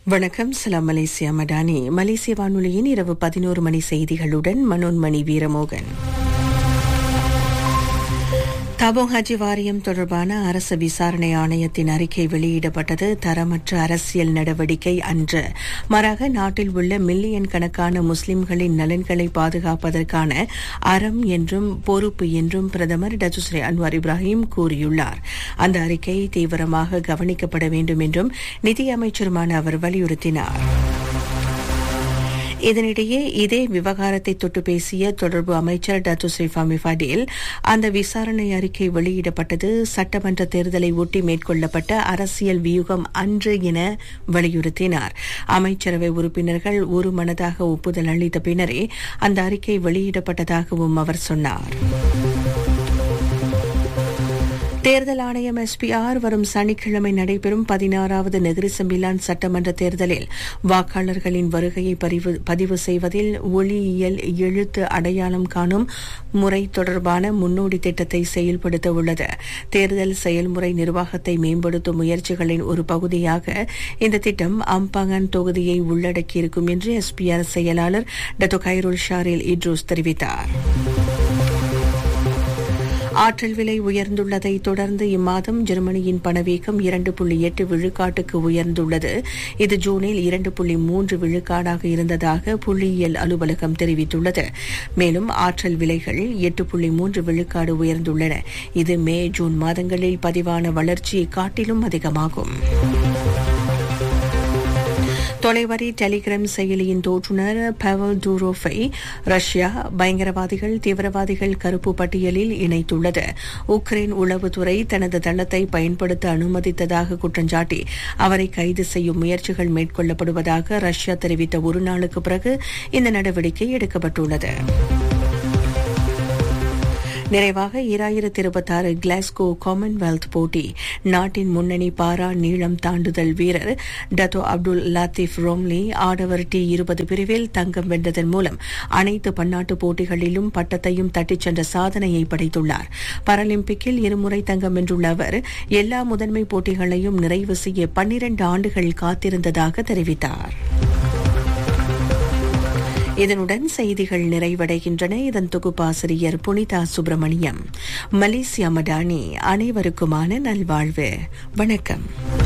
வணக்கம் சலாம் மலேசியா மடானி மலேசிய வானொலியின் இரவு பதினோரு மணி செய்திகளுடன் மனோன்மணி வீரமோகன் தபோங் ஹஜி வாரியம் தொடர்பான அரசு விசாரணை ஆணையத்தின் அறிக்கை வெளியிடப்பட்டது தரமற்ற அரசியல் நடவடிக்கை அன்று மாறாக நாட்டில் உள்ள மில்லியன் கணக்கான முஸ்லிம்களின் நலன்களை பாதுகாப்பதற்கான அறம் என்றும் பொறுப்பு என்றும் பிரதமர் டச்சுஸ்ரீ அன்வார் இப்ராஹிம் கூறியுள்ளார் அந்த அறிக்கை தீவிரமாக கவனிக்கப்பட வேண்டும் என்றும் நிதியமைச்சருமான அவர் வலியுறுத்தினார் இதனிடையே இதே விவகாரத்தை தொட்டு பேசிய தொடர்பு அமைச்சர் டத்து ஸ்ரீஃபாமி ஃபடேல் அந்த விசாரணை அறிக்கை வெளியிடப்பட்டது சட்டமன்ற தேர்தலை ஒட்டி மேற்கொள்ளப்பட்ட அரசியல் வியூகம் அன்று என வலியுறுத்தினார் அமைச்சரவை உறுப்பினர்கள் ஒரு மனதாக ஒப்புதல் அளித்த பின்னரே அந்த அறிக்கை வெளியிடப்பட்டதாகவும் அவர் சொன்னார் தேர்தல் ஆணையம் எஸ்பிஆர் வரும் சனிக்கிழமை நடைபெறும் பதினாறாவது நெகிரி செம்பிலான் சட்டமன்ற தேர்தலில் வாக்காளர்களின் வருகையை பதிவு செய்வதில் ஒளியியல் எழுத்து அடையாளம் காணும் முறை தொடர்பான முன்னோடி திட்டத்தை செயல்படுத்த உள்ளது தேர்தல் செயல்முறை நிர்வாகத்தை மேம்படுத்தும் முயற்சிகளின் ஒரு பகுதியாக இந்த திட்டம் அம்பங்கன் தொகுதியை உள்ளடக்கியிருக்கும் என்று எஸ்பிஆர் செயலாளர் டத்தோ கைருல் ஷாரில் இட்ரூஸ் தெரிவித்தார் ஆற்றல் விலை உயர்ந்துள்ளதை தொடர்ந்து இம்மாதம் ஜெர்மனியின் பணவீக்கம் இரண்டு புள்ளி எட்டு விழுக்காட்டுக்கு உயர்ந்துள்ளது இது ஜூனில் இரண்டு புள்ளி மூன்று விழுக்காடாக இருந்ததாக புள்ளியியல் அலுவலகம் தெரிவித்துள்ளது மேலும் ஆற்றல் விலைகள் எட்டு புள்ளி மூன்று விழுக்காடு உயர்ந்துள்ளன இது மே ஜூன் மாதங்களில் பதிவான வளர்ச்சியை காட்டிலும் அதிகமாகும் தொலைவரி டெலிகிராம் செயலியின் தோற்றுநர் பவல் டூரோஃபை ரஷ்யா பயங்கரவாதிகள் தீவிரவாதிகள் கருப்பு பட்டியலில் இணைத்துள்ளது உக்ரைன் உளவுத்துறை தனது தளத்தை பயன்படுத்த அனுமதித்ததாக குற்றஞ்சாட்டி அவரை கைது செய்யும் முயற்சிகள் மேற்கொள்ளப்படுவதாக ரஷ்யா தெரிவித்த ஒரு நாளுக்கு பிறகு இந்த நடவடிக்கை எடுக்கப்பட்டுள்ளது நிறைவாக இராயிரத்தி இருபத்தாறு கிளாஸ்கோ காமன்வெல்த் போட்டி நாட்டின் முன்னணி பாரா நீளம் தாண்டுதல் வீரர் டத்தோ அப்துல் லாத்திப் ரோம்லி ஆடவர் டி இருபது பிரிவில் தங்கம் வென்றதன் மூலம் அனைத்து பன்னாட்டு போட்டிகளிலும் பட்டத்தையும் தட்டிச் சென்ற சாதனையை படைத்துள்ளார் பாராலிம்பிக்கில் இருமுறை தங்கம் வென்றுள்ள அவர் எல்லா முதன்மை போட்டிகளையும் நிறைவு செய்ய பன்னிரண்டு ஆண்டுகள் காத்திருந்ததாக தெரிவித்தார் இதனுடன் செய்திகள் நிறைவடைகின்றன இதன் தொகுப்பாசிரியர் புனிதா சுப்பிரமணியம் மலேசியா மடானி அனைவருக்குமான நல்வாழ்வு வணக்கம்